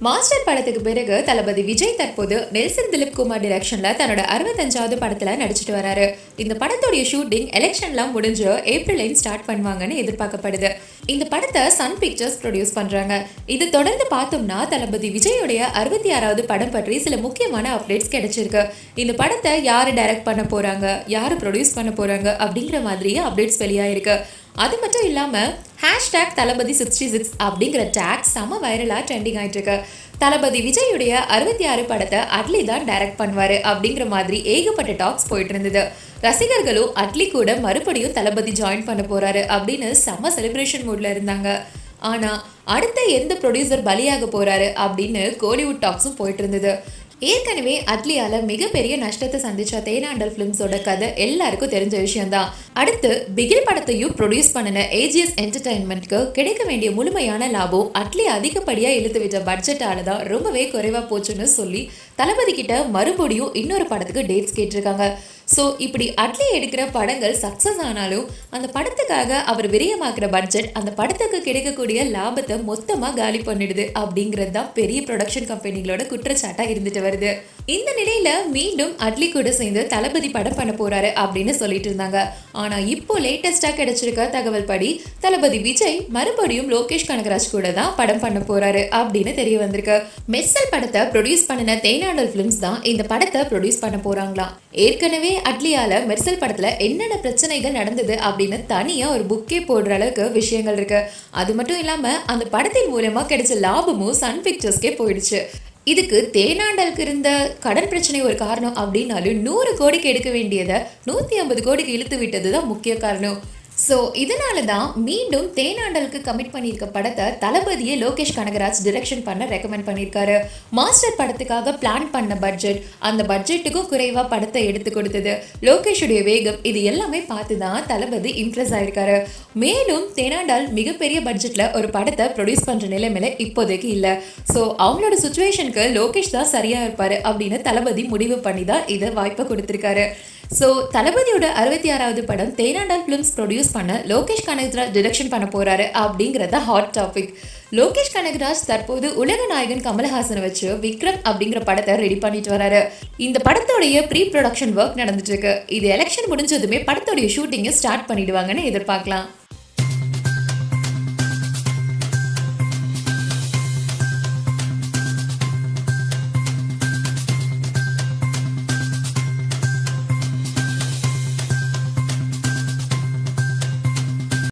master படத்துக்கு பிறகு தளபதி விஜய் தற்போது நெல்சன் திலீப் குமார் டிரெக்ஷன்ல தன்னோட அறுபத்தஞ்சாவது படத்துல நடிச்சிட்டு வராரு இந்த படத்துடைய ஷூட்டிங் எலெக்ஷன்லாம் முடிஞ்சு ஏப்ரல் எண்ட் ஸ்டார்ட் பண்ணுவாங்கன்னு எதிர்பார்க்கப்படுது இந்த படத்தை சன் பிக்சர்ஸ் ப்ரொடியூஸ் பண்றாங்க இது தொடர்ந்து பார்த்தோம்னா தளபதி விஜயோடைய அறுபத்தி ஆறாவது படம் பற்றி சில முக்கியமான அப்டேட்ஸ் கிடைச்சிருக்கு இந்த படத்தை யாரு டைரக்ட் பண்ண போறாங்க யாரு ப்ரொடியூஸ் பண்ண போறாங்க அப்படிங்கிற மாதிரியே அப்டேட்ஸ் வெளியாயிருக்கு அது மட்டும் இல்லாமல் ஹேஷ்டேக் தளபதி சிக்ஸ்டி சிக்ஸ் அப்படிங்கிற டேக் செம வைரலாக ட்ரெண்டிங் ஆயிட்டு இருக்கு தளபதி விஜயுடைய அறுபத்தி ஆறு படத்தை அட்லி தான் டைரக்ட் பண்ணுவார் அப்படிங்கிற மாதிரி ஏகப்பட்ட டாக்ஸ் போயிட்டு இருந்தது ரசிகர்களும் அட்லி கூட மறுபடியும் தளபதி ஜாயின் பண்ண போறாரு அப்படின்னு செம செலிப்ரேஷன் மூட்ல இருந்தாங்க ஆனா அடுத்த எந்த ப்ரொடியூசர் பலியாக போறாரு அப்படின்னு கோலிவுட் டாக்ஸும் போயிட்டு இருந்தது ஏற்கனவே அட்லியால மிகப்பெரிய நஷ்டத்தை சந்திச்ச தேனாண்டல் ஃபிலிம்ஸோட கதை எல்லாருக்கும் தெரிஞ்ச விஷயம்தான் அடுத்து பிகில் படத்தையும் ப்ரொடியூஸ் பண்ணின ஏஜிஎஸ் என்டர்டைன்மெண்ட்க்கு கிடைக்க வேண்டிய முழுமையான லாபம் அட்லி அதிகப்படியா இழுத்து விட்ட பட்ஜெட்டால தான் ரொம்பவே குறைவா போச்சுன்னு சொல்லி தளபதி கிட்ட மறுபடியும் இன்னொரு படத்துக்கு டேட்ஸ் கேட்டிருக்காங்க ஸோ இப்படி அட்லி எடுக்கிற படங்கள் சக்ஸஸ் ஆனாலும் அந்த படத்துக்காக அவர் விரயமாக்குற பட்ஜெட் அந்த படத்துக்கு கிடைக்கக்கூடிய லாபத்தை மொத்தமாக காலி பண்ணிடுது அப்படிங்கிறது தான் பெரிய ப்ரொடக்ஷன் கம்பெனிகளோட குற்றச்சாட்டாக இருந்துட்டு வருது இந்த நிலையில மீண்டும் அட்லி கூட சேர்ந்து தளபதி படம் பண்ண போறாரு அப்படின்னு சொல்லிட்டு இருந்தாங்க ஆனா இப்போ லேட்டஸ்டா கிடைச்சிருக்க தகவல் படி தளபதி விஜய் மறுபடியும் லோகேஷ் கனகராஜ் கூட தான் படம் பண்ண போறாரு அப்படின்னு தெரிய வந்திருக்கு மெர்சல் படத்தை ப்ரொடியூஸ் பண்ணின தேனாடல் ஃபிலிம்ஸ் தான் இந்த படத்தை ப்ரொடியூஸ் பண்ண போறாங்களாம் ஏற்கனவே அட்லியால மெர்சல் படத்துல என்னென்ன பிரச்சனைகள் நடந்தது அப்படின்னு தனியா ஒரு புக்கே போடுற அளவுக்கு விஷயங்கள் இருக்கு அது மட்டும் இல்லாம அந்த படத்தின் மூலமா கிடைச்ச லாபமும் சன் பிக்சர்ஸ்க்கே போயிடுச்சு இதுக்கு தேனாண்டலுக்கு இருந்த கடன் பிரச்சனை ஒரு காரணம் அப்படின்னாலும் நூறு கோடிக்கு எடுக்க வேண்டியதை நூற்றி ஐம்பது கோடிக்கு இழுத்து விட்டது தான் முக்கிய காரணம் ஸோ இதனால தான் மீண்டும் தேனாண்டலுக்கு கமிட் பண்ணியிருக்க படத்தை தளபதியே லோகேஷ் கனகராஜ் டிரெக்ஷன் பண்ண ரெக்கமெண்ட் பண்ணியிருக்காரு மாஸ்டர் படத்துக்காக பிளான் பண்ண பட்ஜெட் அந்த பட்ஜெட்டுக்கும் குறைவாக படத்தை எடுத்து கொடுத்தது லோகேஷுடைய வேகம் இது எல்லாமே பார்த்து தான் தளபதி இம்ப்ரெஸ் ஆயிருக்காரு மேலும் தேனாண்டால் மிகப்பெரிய பட்ஜெட்டில் ஒரு படத்தை ப்ரொடியூஸ் பண்ணுற நிலைமையில இப்போதைக்கு இல்லை ஸோ அவங்களோட சுச்சுவேஷனுக்கு லோகேஷ் தான் சரியாக இருப்பார் அப்படின்னு தளபதி முடிவு பண்ணி தான் இதை வாய்ப்பை கொடுத்துருக்காரு ஸோ தளபதியோட அறுபத்தி ஆறாவது படம் தேனாண்டால் ஃபிலிம்ஸ் ப்ரொடியூஸ் பண்ண லோகேஷ் கனகராஜ் டிரெக்ஷன் பண்ண போறாரு அப்படிங்கிறத ஹாட் டாபிக் லோகேஷ் கனகராஜ் தற்போது உலக நாயகன் கமலஹாசனை வச்சு விக்ரம் அப்படிங்கிற படத்தை ரெடி பண்ணிட்டு வராரு இந்த படத்தோடைய ப்ரீ ப்ரொடக்ஷன் ஒர்க் நடந்துட்டு இருக்கு இது எலெக்ஷன் முடிஞ்சதுமே படத்தோடைய ஷூட்டிங்கை ஸ்டார்ட் பண்ணிடுவாங்கன்னு எதிர்பார்க்கலாம்